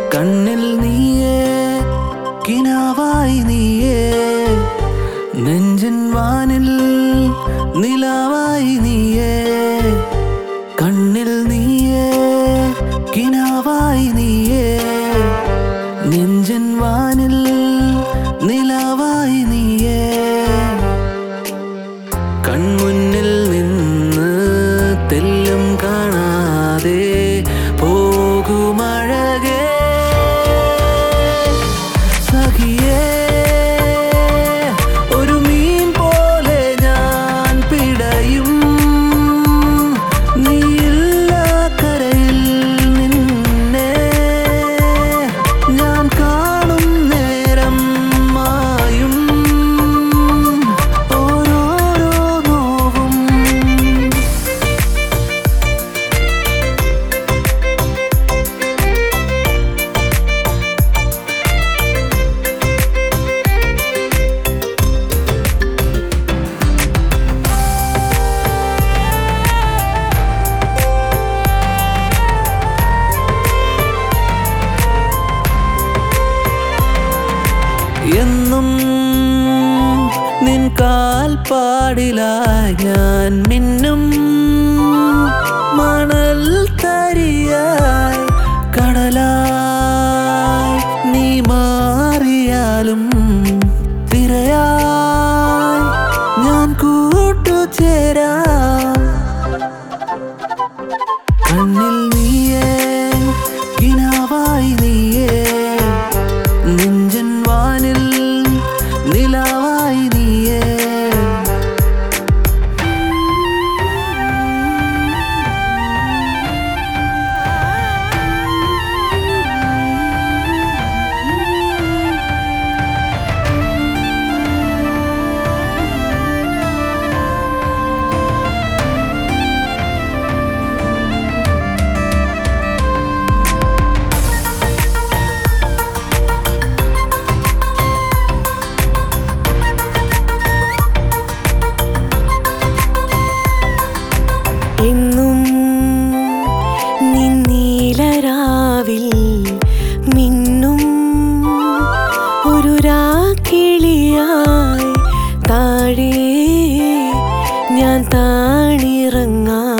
കണ്ണിൽ നീയേ കിനാവായി നീയേ നെഞ്ചിൻ വാനിൽ നിലാവായി നീയേ കണ്ണിൽ നീയേ കിനാവായി നീയേ നെഞ്ചിൻ വാനിൽ നിലാവായി നീയേ കൺമുന്നിൽ നിന്ന് തെല്ലും കാണാതെ പോകുമഴകേ സഖിയേ ഒരു മീൻ പോലെ ഞാൻ പിടയും നീയില്ല കരയിൽ നിന്നെ ഞാൻ കാണും നേരം മായും ഓരോരോ നോവും എന്നും നിൻ കാൽപ്പാടിലായി ഞാൻ മിന്നും മണൽ തരിയായി കടലായി നീ മാറിയാലും തിരയായി ഞാൻ കൂട്ടുചേരാം കണ്ണിൽ നീയേ കിനാവായി നീയേ നെഞ്ചൻ വാനിൽ നിലാവായി നീയേ എന്നും നിന്നീലരാവിൽ മിന്നും ഒരു രാക്കിളിയായി താഴെ ഞാൻ താണിറങ്ങാം